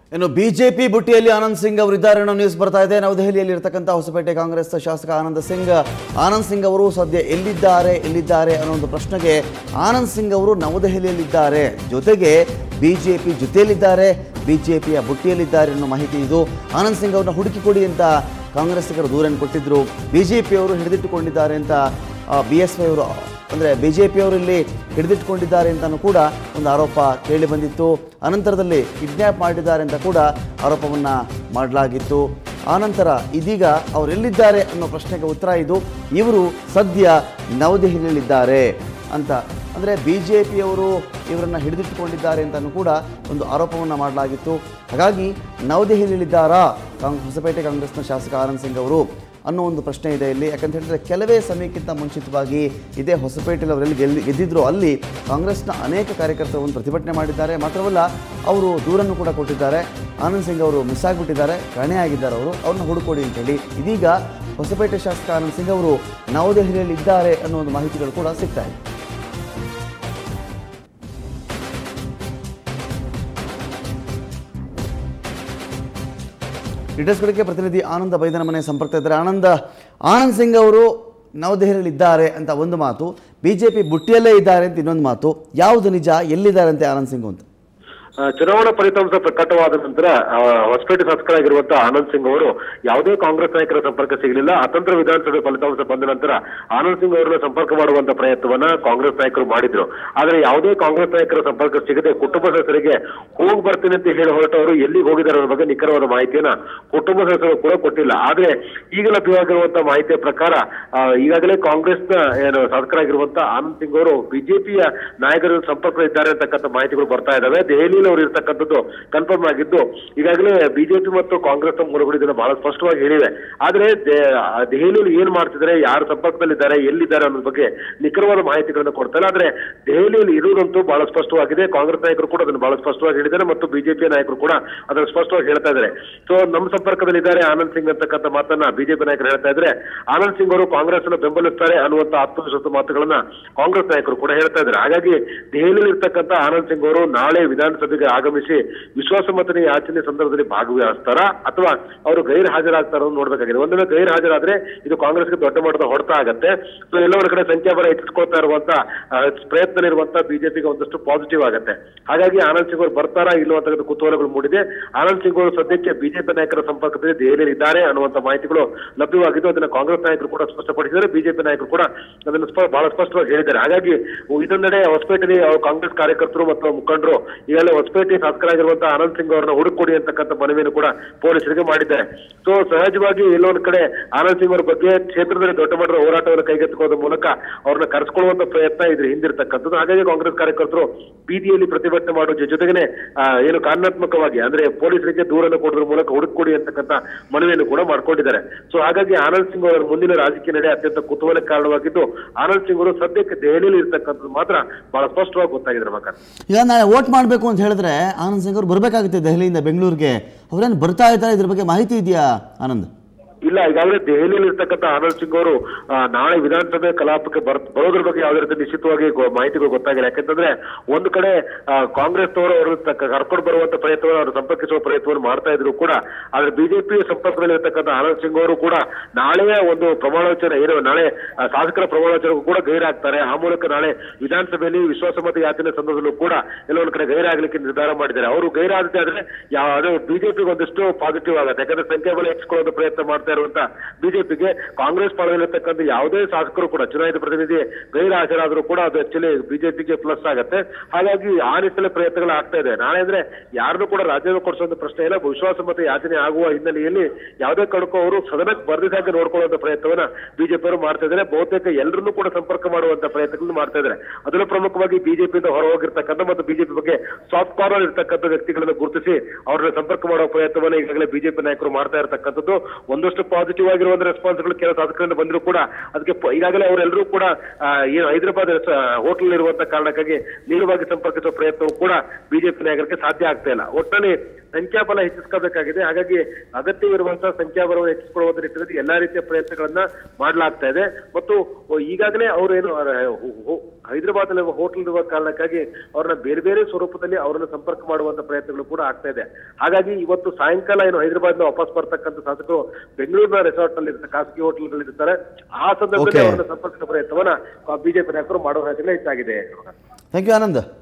ಇನ್ನು ಬಿಜೆಪಿ ಬುಟ್ಟಿಯಲ್ಲಿ ಆನಂದ್ ಸಿಂಗ್ ಅವರು ಇದ್ದಾರೆ ಅನ್ನೋ ನ್ಯೂಸ್ ಬರ್ತಾ ಇದೆ ನವದೆಹಲಿಯಲ್ಲಿ ಇರತಕ್ಕಂಥ ಹೊಸಪೇಟೆ ಕಾಂಗ್ರೆಸ್ ಶಾಸಕ ಆನಂದ್ ಸಿಂಗ್ ಆನಂದ್ ಸಿಂಗ್ ಅವರು ಸದ್ಯ ಎಲ್ಲಿದ್ದಾರೆ ಎಲ್ಲಿದ್ದಾರೆ ಅನ್ನೋ ಒಂದು ಪ್ರಶ್ನೆಗೆ ಆನಂದ್ ಸಿಂಗ್ ಅವರು ನವದೆಹಲಿಯಲ್ಲಿದ್ದಾರೆ ಜೊತೆಗೆ ಬಿಜೆಪಿ ಜೊತೆಯಲ್ಲಿದ್ದಾರೆ ಬಿಜೆಪಿಯ ಬುಟ್ಟಿಯಲ್ಲಿದ್ದಾರೆ ಅನ್ನೋ ಮಾಹಿತಿ ಇದು ಆನಂದ್ ಸಿಂಗ್ ಅವ್ರನ್ನ ಹುಡುಕಿ ಕೊಡಿ ಅಂತ ಕಾಂಗ್ರೆಸ್ಸಿಗರು ದೂರನ್ನು ಕೊಟ್ಟಿದ್ರು ಬಿಜೆಪಿಯವರು ಹಿಡಿದಿಟ್ಟುಕೊಂಡಿದ್ದಾರೆ ಅಂತ ಬಿ ಎಸ್ ವೈ ಅವರು ಅಂದರೆ ಬಿ ಜೆ ಪಿಯವರು ಇಲ್ಲಿ ಹಿಡಿದಿಟ್ಕೊಂಡಿದ್ದಾರೆ ಅಂತಲೂ ಕೂಡ ಒಂದು ಆರೋಪ ಕೇಳಿ ಬಂದಿತ್ತು ಅನಂತರದಲ್ಲಿ ಕಿಡ್ನ್ಯಾಪ್ ಮಾಡಿದ್ದಾರೆ ಅಂತ ಕೂಡ ಆರೋಪವನ್ನು ಮಾಡಲಾಗಿತ್ತು ಆನಂತರ ಇದೀಗ ಅವರು ಎಲ್ಲಿದ್ದಾರೆ ಅನ್ನೋ ಪ್ರಶ್ನೆಗೆ ಉತ್ತರ ಇದು ಇವರು ಸದ್ಯ ನವದೆಹಲಿಯಲ್ಲಿದ್ದಾರೆ ಅಂತ ಅಂದರೆ ಬಿ ಜೆ ಪಿಯವರು ಇವರನ್ನು ಹಿಡಿದಿಟ್ಟುಕೊಂಡಿದ್ದಾರೆ ಅಂತಲೂ ಕೂಡ ಒಂದು ಆರೋಪವನ್ನು ಮಾಡಲಾಗಿತ್ತು ಹಾಗಾಗಿ ನವದೆಹಲಿಯಲ್ಲಿದ್ದಾರಾ ಕಾಂಗ್ ಹೊಸಪೇಟೆ ಕಾಂಗ್ರೆಸ್ನ ಶಾಸಕ ಆನಂದ್ ಸಿಂಗ್ ಅವರು ಅನ್ನೋ ಒಂದು ಪ್ರಶ್ನೆ ಇದೆ ಇಲ್ಲಿ ಯಾಕಂತ ಹೇಳಿದ್ರೆ ಕೆಲವೇ ಸಮಯಕ್ಕಿಂತ ಮುಂಚಿತವಾಗಿ ಇದೇ ಹೊಸಪೇಟೆಯಲ್ಲಿ ಅವರೆಲ್ಲಿ ಗೆಲ್ಲಿ ಗೆದ್ದಿದ್ರು ಅಲ್ಲಿ ಕಾಂಗ್ರೆಸ್ನ ಅನೇಕ ಕಾರ್ಯಕರ್ತರು ಒಂದು ಪ್ರತಿಭಟನೆ ಮಾಡಿದ್ದಾರೆ ಮಾತ್ರವಲ್ಲ ಅವರು ದೂರನ್ನು ಕೂಡ ಕೊಟ್ಟಿದ್ದಾರೆ ಆನಂದ್ ಸಿಂಗ್ ಅವರು ಮಿಸ್ ಆಗಿಬಿಟ್ಟಿದ್ದಾರೆ ಕಾಣೆಯಾಗಿದ್ದಾರೆ ಅವರು ಅವ್ರನ್ನ ಹುಡುಕೊಡಿ ಅಂತೇಳಿ ಇದೀಗ ಹೊಸಪೇಟೆ ಶಾಸಕ ಆನಂದ್ ಸಿಂಗ್ ಅವರು ನವದೆಹಲಿಯಲ್ಲಿ ಇದ್ದಾರೆ ಅನ್ನೋ ಒಂದು ಮಾಹಿತಿಗಳು ಕೂಡ ಸಿಗ್ತಾ ಇದೆ ಡೀಟೇಲ್ಸ್ ಕಡೆಗೆ ಪ್ರತಿನಿಧಿ ಆನಂದ ಬೈದನ ಮನೆ ಸಂಪರ್ಕ ಇದ್ದಾರೆ ಆನಂದ ಆನಂದ್ ಸಿಂಗ್ ಅವರು ನವದೆಹಲಿಯಲ್ಲಿ ಇದ್ದಾರೆ ಅಂತ ಒಂದು ಮಾತು ಬಿಜೆಪಿ ಬುಟ್ಟಿಯಲ್ಲೇ ಇದ್ದಾರೆ ಅಂತ ಇನ್ನೊಂದು ಮಾತು ಯಾವುದು ನಿಜ ಎಲ್ಲಿದ್ದಾರೆ ಆನಂದ್ ಸಿಂಗ್ ಅಂತ ಆ, ಚುನಾವಣಾ ಫಲಿತಾಂಶ ಪ್ರಕಟವಾದ ನಂತರ ಆ, ಹೊಸಪೇಟೆ ಶಾಸಕರಾಗಿರುವಂತಹ ಆನಂದ್ ಸಿಂಗ್ ಅವರು ಯಾವುದೇ ಕಾಂಗ್ರೆಸ್ ನಾಯಕರ ಸಂಪರ್ಕ ಸಿಗಲಿಲ್ಲ ಅತಂತ್ರ ವಿಧಾನಸಭೆ ಫಲಿತಾಂಶ ಬಂದ ನಂತರ ಆನಂದ್ ಸಿಂಗ್ ಅವರನ್ನ ಸಂಪರ್ಕ ಮಾಡುವಂತ ಪ್ರಯತ್ನವನ್ನ ಕಾಂಗ್ರೆಸ್ ನಾಯಕರು ಮಾಡಿದ್ರು ಆದ್ರೆ ಯಾವುದೇ ಕಾಂಗ್ರೆಸ್ ನಾಯಕರ ಸಂಪರ್ಕ ಸಿಗದೆ ಕುಟುಂಬ ಸದಸ್ಯರಿಗೆ ಹೋಗಿ ಬರ್ತೀನಿ ಅಂತ ಹೇಳಿ ಹೊರಟವರು ಎಲ್ಲಿಗೆ ಹೋಗಿದ್ದಾರೆ ಅನ್ನೋ ಬಗ್ಗೆ ನಿಖರವಾದ ಮಾಹಿತಿಯನ್ನ ಕುಟುಂಬ ಸದಸ್ಯರು ಕೂಡ ಕೊಟ್ಟಿಲ್ಲ ಆದ್ರೆ ಈಗ ಲಭ್ಯವಾಗಿರುವಂತಹ ಮಾಹಿತಿಯ ಪ್ರಕಾರ ಆ, ಈಗಾಗಲೇ ಕಾಂಗ್ರೆಸ್ನ ಏನು ಶಾಸಕರಾಗಿರುವಂತಹ ಆನಂದ್ ಸಿಂಗ್ ಅವರು ಬಿಜೆಪಿಯ ನಾಯಕರ ಸಂಪರ್ಕ ಇದ್ದಾರೆ ಅಂತಕ್ಕಂಥ ಮಾಹಿತಿಗಳು ಬರ್ತಾ ಇದಾವೆ ದೆಹಲಿಯಲ್ಲಿ ಅವರು ಇರ್ತಕ್ಕಂಥದ್ದು ಕನ್ಫರ್ಮ್ ಆಗಿದ್ದು ಈಗಾಗಲೇ ಬಿಜೆಪಿ ಮತ್ತು ಕಾಂಗ್ರೆಸ್ ಮೂಲಗಳು ಇದನ್ನ ಬಹಳ ಸ್ಪಷ್ಟವಾಗಿ ಹೇಳಿವೆ ಆದ್ರೆ ದೆ- ಆ, ದೆಹಲಿಯಲ್ಲಿ ಏನ್ ಮಾಡ್ತಿದ್ದಾರೆ ಯಾರ ಸಂಪರ್ಕದಲ್ಲಿದ್ದಾರೆ ಎಲ್ಲಿದ್ದಾರೆ ಅನ್ನೋದ್ರ ಬಗ್ಗೆ ನಿಖರವಾದ ಮಾಹಿತಿಗಳನ್ನು ಕೊಡ್ತಾರೆ ಆದ್ರೆ ದೆಹಲಿಯಲ್ಲಿ ಇರುವುದಂತೂ ಬಹಳ ಸ್ಪಷ್ಟವಾಗಿದೆ ಕಾಂಗ್ರೆಸ್ ನಾಯಕರು ಕೂಡ ಅದನ್ನು ಬಹಳ ಸ್ಪಷ್ಟವಾಗಿ ಹೇಳಿದ್ದಾರೆ ಮತ್ತು ಬಿಜೆಪಿ ನಾಯಕರು ಕೂಡ ಅದನ್ನು ಸ್ಪಷ್ಟವಾಗಿ ಹೇಳ್ತಾ ಇದ್ದಾರೆ ಸೊ ನಮ್ಮ ಸಂಪರ್ಕದಲ್ಲಿದ್ದಾರೆ ಆನಂದ್ ಸಿಂಗ್ ಅಂತಕ್ಕಂಥ ಮಾತನ್ನ ಬಿಜೆಪಿ ನಾಯಕರು ಹೇಳ್ತಾ ಇದ್ರೆ ಆನಂದ್ ಸಿಂಗ್ ಅವರು ಕಾಂಗ್ರೆಸ್ ಅನ್ನು ಬೆಂಬಲಿಸ್ತಾರೆ ಅನ್ನುವಂತ ಆತ್ಮವಿಶ್ವಾಸ ಮಾತುಗಳನ್ನ ಕಾಂಗ್ರೆಸ್ ನಾಯಕರು ಕೂಡ ಹೇಳ್ತಾ ಇದ್ದಾರೆ ಹಾಗಾಗಿ ದೆಹಲಿಯಲ್ಲಿ ಇರ್ತಕ್ಕಂಥ ಆನಂದ್ ಸಿಂಗ್ ಅವರು ನಾಳೆ ವಿಧಾನಸಭೆಗೆ ಆಗಮಿಸಿ ವಿಶ್ವಾಸಮತನ ಯಾಚನೆ ಸಂದರ್ಭದಲ್ಲಿ ಭಾಗವಹಿಸ್ತಾರಾ ಅಥವಾ ಅವರು ಗೈರು ಹಾಜರಾಗ್ತಾರ ನೋಡ್ಬೇಕಾಗಿದೆ ಒಂದ್ ವೇಳೆ ಗೈರು ಹಾಜರಾದ್ರೆ ಇದು ಕಾಂಗ್ರೆಸ್ಗೆ ದೊಡ್ಡ ಮಟ್ಟದ ಹೊಡೆತ ಆಗತ್ತೆ ಸೊ ಎಲ್ಲ ಒಂದ್ ಕಡೆ ಸಂಖ್ಯಾಬಲ ಹೆಚ್ಚಿಸ್ಕೊಳ್ತಾ ಇರುವಂತ ಆ, ಪ್ರಯತ್ನ ಇರುವಂತ ಬಿಜೆಪಿಗೆ ಒಂದಷ್ಟು ಪಾಸಿಟಿವ್ ಆಗತ್ತೆ ಹಾಗಾಗಿ ಆನಂದ್ ಸಿಂಗ್ ಅವರು ಬರ್ತಾರಾ ಇಲ್ಲೋ ಅಂತಕ್ಕಂಥ ಕುತೂಹಲಗಳು ಮೂಡಿದೆ ಆನಂದ್ ಸಿಂಗ್ ಅವರು ಸದ್ಯಕ್ಕೆ ಬಿಜೆಪಿ ನಾಯಕರ ಸಂಪರ್ಕದಲ್ಲಿ ದೆಹಲಿಯಲ್ಲಿ ಇದ್ದಾರೆ ಅನ್ನುವಂತ ಮಾಹಿತಿಗಳು ಲಭ್ಯವಾಗಿದ್ದು ಅದನ್ನ ಕಾಂಗ್ರೆಸ್ ನಾಯಕರು ಕೂಡ ಸ್ಪಷ್ಟಪಡಿಸಿದ್ದಾರೆ ಬಿಜೆಪಿ ನಾಯಕರು ಕೂಡ ಅದನ್ನು ಸ್ಪ- ಬಹಳ ಸ್ಪಷ್ಟವಾಗಿ ಹೇಳಿದ್ದಾರೆ ಹಾಗಾಗಿ ಇದೊಂದೆಡೆ ಹೊಸಪೇಟೆಯಲ್ಲಿ ಅವ್ರು ಕಾಂಗ್ರೆಸ್ ಕಾರ್ಯಕರ್ತರು ಮತ್ತು ಮುಖಂಡರು ಈಗಲೇ ಹೊಸಪೇಟೆ ಶಾಸಕರಾಗಿರುವಂತಹ ಆನಂದ್ ಸಿಂಗ್ ಅವರನ್ನ ಹುಡುಕೊಡಿ ಅಂತಕ್ಕಂಥ ಮನವಿಯನ್ನು ಕೂಡ ಪೊಲೀಸರಿಗೆ ಮಾಡಿದ್ದಾರೆ ಸೊ ಸಹಜವಾಗಿ ಎಲ್ಲೊಂದ್ ಕಡೆ ಆನಂದ್ ಸಿಂಗ್ ಅವರ ಬಗ್ಗೆ ಕ್ಷೇತ್ರದಲ್ಲಿ ದೊಡ್ಡ ಮಟ್ಟದ ಹೋರಾಟವನ್ನು ಕೈಗೆತ್ತಿಕೊಳ್ಳೋದ್ರ ಮೂಲಕ ಅವ್ರನ್ನ ಕರೆಸ್ಕೊಳ್ಳುವಂತ ಪ್ರಯತ್ನ ಇದ್ರ ಹಿಂದಿರ್ತಕ್ಕಂಥದ್ದು ಹಾಗಾಗಿ ಕಾಂಗ್ರೆಸ್ ಕಾರ್ಯಕರ್ತರು ಬೀದಿಯಲ್ಲಿ ಪ್ರತಿಭಟನೆ ಮಾಡೋ ಜೊ- ಜೊತೆಗೇನೆ ಆ, ಏನು ಕಾನೂನಾತ್ಮಕವಾಗಿ ಅಂದ್ರೆ ಪೊಲೀಸರಿಗೆ ದೂರನ್ನು ಕೊಡೋದ್ರ ಮೂಲಕ ಹುಡುಕೊಡಿ ಅಂತಕ್ಕಂಥ ಮನವಿಯನ್ನು ಕೂಡ ಮಾಡ್ಕೊಂಡಿದ್ದಾರೆ ಸೊ ಹಾಗಾಗಿ ಆನಂದ್ ಸಿಂಗ್ ಅವರ ಮುಂದಿನ ರಾಜಕೀಯ ನಡೆ ಅತ್ಯಂತ ಕುತೂಹಲಕ್ಕೆ ಕಾರಣವಾಗಿದ್ದು ಆನಂದ್ ಸಿಂಗ್ ಅವರು ಸದ್ಯಕ್ಕೆ ದೆಹಲಿಯಲ್ಲಿ ಇರ್ತಕ್ಕಂಥದ್ದು ಮಾತ್ರ ಬಹಳ ಸ್ಪಷ್ಟವಾಗಿ ಗೊತ್ತಾಗಿದೆ ರಮಾಕಾಂತ್ ಈಗ ನಾಳೆ ವೋಟ್ ಮಾಡಬೇಕು ಅಂತ ಹೇಳಿದ್ರೆ ಆನಂದ್ ಸಿಂಗ್ ಅವರು ಬರಬೇಕಾಗುತ್ತೆ ದೆಹಲಿಯಿಂದ ಬೆಂಗಳೂರಿಗೆ ಅವ್ರೇನು ಬರ್ತಾ ಇದ್ದಾರೆ ಇದ್ರ ಬಗ್ಗೆ ಮಾಹಿತಿ ಇದೆಯಾ ಆನಂದ್ ಇಲ್ಲ ಈಗಾಗಲೇ ದೆಹಲಿಯಲ್ಲಿ ಇರ್ತಕ್ಕಂಥ ಆನಂದ್ ಸಿಂಗ್ ಅವರು ಆ, ನಾಳೆ ವಿಧಾನಸಭೆ ಕಲಾಪಕ್ಕೆ ಬರ್ ಬರೋದ್ರ ಬಗ್ಗೆ ಯಾವುದೇ ರೀತಿ ನಿಶ್ಚಿತವಾಗಿ ಗೊ- ಮಾಹಿತಿಗಳು ಗೊತ್ತಾಗಿಲ್ಲ ಯಾಕಂತಂದ್ರೆ ಒಂದು ಕಡೆ ಆ, ಕಾಂಗ್ರೆಸ್ನವರು ಅವರು ತಕ್ಕ- ಕರ್ಕೊಂಡು ಬರುವಂತ ಪ್ರಯತ್ನವನ್ನು ಅವರು ಸಂಪರ್ಕಿಸುವ ಪ್ರಯತ್ನವನ್ನು ಮಾಡ್ತಾ ಇದ್ರು ಕೂಡ ಆದ್ರೆ ಬಿಜೆಪಿ ಸಂಪರ್ಕದಲ್ಲಿ ಇರ್ತಕ್ಕಂಥ ಆನಂದ್ ಸಿಂಗ್ ಅವರು ಕೂಡ ನಾಳೆಯ ಒಂದು ಪ್ರಮಾಣವಚನ ಏನು ನಾಳೆ ಆ, ಶಾಸಕರ ಪ್ರಮಾಣವಚನಕ್ಕೂ ಕೂಡ ಗೈರಾಗ್ತಾರೆ ಆ ಮೂಲಕ ನಾಳೆ ವಿಧಾನಸಭೆಯಲ್ಲಿ ವಿಶ್ವಾಸಮತ ಯಾಚನೆ ಸಂದರ್ಭದಲ್ಲೂ ಕೂಡ ಎಲ್ಲೊಂದು ಕಡೆ ಗೈರಾಗಲಿಕ್ಕೆ ನಿರ್ಧಾರ ಮಾಡಿದ್ದಾರೆ ಅವರು ಗೈರಾಗದೆ ಆದ್ರೆ ಯಾವ ಅದು ಬಿಜೆಪಿಗೆ ಒಂದಿಷ್ಟು ಪಾಸಿಟಿವ್ ಆಗುತ್ತೆ ಯಾಕಂದ್ರೆ ಸಂಖ್ಯಾಬಲ ಹೆಚ್ಚಿಕೊಳ್ಳುವ ಪ್ರಯತ್ನ ಮಾಡ್ತಾ ಇರುವಂತ ಬಿಜೆಪಿಗೆ ಕಾಂಗ್ರೆಸ್ ಪಾಳದಲ್ಲಿರ್ತಕ್ಕಂಥ ಯಾವುದೇ ಶಾಸಕರು ಕೂಡ ಚುನಾಯಿತ ಪ್ರತಿನಿಧಿ ಗೈರು ಹಾಜರಾದ್ರೂ ಕೂಡ ಅದು ಆಕ್ಚುಲಿ ಬಿಜೆಪಿಗೆ ಪ್ಲಸ್ ಆಗುತ್ತೆ ಹಾಗಾಗಿ ಆ ನಿಟ್ಟಿನಲ್ಲಿ ಪ್ರಯತ್ನಗಳು ಆಗ್ತಾ ಇದೆ ನಾಳೆ ಅಂದ್ರೆ ಯಾರನ್ನೂ ಕೂಡ ರಾಜ್ಯದ ಕೊಡಿಸುವಂತ ಪ್ರಶ್ನೆ ಇಲ್ಲ ವಿಶ್ವಾಸಮತ ಯಾಚನೆ ಆಗುವ ಹಿನ್ನೆಲೆಯಲ್ಲಿ ಯಾವುದೇ ಕಡಕು ಅವರು ಸದನಕ್ಕೆ ಬರ್ದಿದ್ದಾಗೆ ನೋಡ್ಕೊಳ್ಳುವಂತ ಪ್ರಯತ್ನವನ್ನ ಬಿಜೆಪಿ ಅವರು ಮಾಡ್ತಾ ಇದ್ದಾರೆ ಬಹುತೇಕ ಎಲ್ಲರನ್ನೂ ಕೂಡ ಸಂಪರ್ಕ ಮಾಡುವಂತ ಪ್ರಯತ್ನಗಳನ್ನು ಮಾಡ್ತಾ ಇದ್ದಾರೆ ಅದರಲ್ಲೂ ಪ್ರಮುಖವಾಗಿ ಬಿಜೆಪಿಯಿಂದ ಹೊರ ಹೋಗಿರ್ತಕ್ಕಂಥ ಮತ್ತು ಬಿಜೆಪಿ ಬಗ್ಗೆ ಸಾಫ್ಟ್ ಕಾರ್ನರ್ ಇರ್ತಕ್ಕಂಥ ವ್ಯಕ್ತಿಗಳನ್ನು ಗುರುತಿಸಿ ಅವ್ರನ್ನ ಸಂಪರ್ಕ ಮಾಡುವ ಪ್ರಯತ್ನವನ್ನ ಈಗಾಗಲೇ ಬಿಜೆಪಿ ನಾಯಕರು ಮಾಡ್ತಾ ಇರತಕ್ಕಂಥದ್ದು ಒಂದಷ್ಟು ಪಾಸಿಟಿವ್ ಆಗಿರುವಂತ ರೆಸ್ಪಾನ್ಸ್ಗಳು ಕೆಲವು ಶಾಸಕರಿಂದ ಬಂದರೂ ಕೂಡ ಅದಕ್ಕೆ ಪ- ಈಗಾಗಲೇ ಅವರೆಲ್ಲರೂ ಕೂಡ ಆ, ಏನು ಹೈದರಾಬಾದ್ ಹೋಟೆಲ್ ಇರುವಂತ ಕಾರಣಕ್ಕಾಗಿ ನೇರವಾಗಿ ಸಂಪರ್ಕಿಸುವ ಪ್ರಯತ್ನವೂ ಕೂಡ ಬಿಜೆಪಿ ನಾಯಕರಿಗೆ ಸಾಧ್ಯ ಆಗ್ತಾ ಇಲ್ಲ ಒಟ್ಟಲ್ಲಿ ಸಂಖ್ಯಾಬಲ ಹೆಚ್ಚಿಸ್ಕೋಬೇಕಾಗಿದೆ ಹಾಗಾಗಿ ಅಗತ್ಯವಿರುವಂತಹ ಸಂಖ್ಯಾಬಲವನ್ನು ಹೆಚ್ಚಿಸಿಕೊಳ್ಳುವುದರ ನಿಟ್ಟಿನಲ್ಲಿ ಎಲ್ಲಾ ರೀತಿಯ ಪ್ರಯತ್ನಗಳನ್ನ ಮಾಡಲಾಗ್ತಾ ಇದೆ ಮತ್ತು ಈಗಾಗಲೇ ಅವರು ಏನು ಹೈದರಾಬಾದ್ ಅಲ್ಲಿ ಹೋಟೆಲ್ ಇರುವ ಕಾರಣಕ್ಕಾಗಿ ಅವ್ರನ್ನ ಬೇರೆ ಬೇರೆ ಸ್ವರೂಪದಲ್ಲಿ ಅವರನ್ನ ಸಂಪರ್ಕ ಮಾಡುವಂತ ಪ್ರಯತ್ನಗಳು ಕೂಡ ಆಗ್ತಾ ಇದೆ ಹಾಗಾಗಿ ಇವತ್ತು ಸಾಯಂಕಾಲ ಏನು ಹೈದರಾಬಾದ್ ವಾಪಸ್ ಬರ್ತಕ್ಕಂಥ ಶಾಸಕರು ಬೆಂಗಳೂರಿನ ರೆಸಾರ್ಟ್ ನಲ್ಲಿ ಇರ್ತಾರೆ ಖಾಸಗಿ ಹೋಟೆಲ್ಗಳು ಇರ್ತಾರೆ ಆ ಸಂದರ್ಭದಲ್ಲಿ Okay. ಅವರನ್ನ ಸಂಪರ್ಕದ ಪ್ರಯತ್ನವನ್ನ ಬಿಜೆಪಿ ನಾಯಕರು ಮಾಡುವ ಹೆಚ್ಚಾಗಿದೆ ಥ್ಯಾಂಕ್ ಯು ಆನಂದ್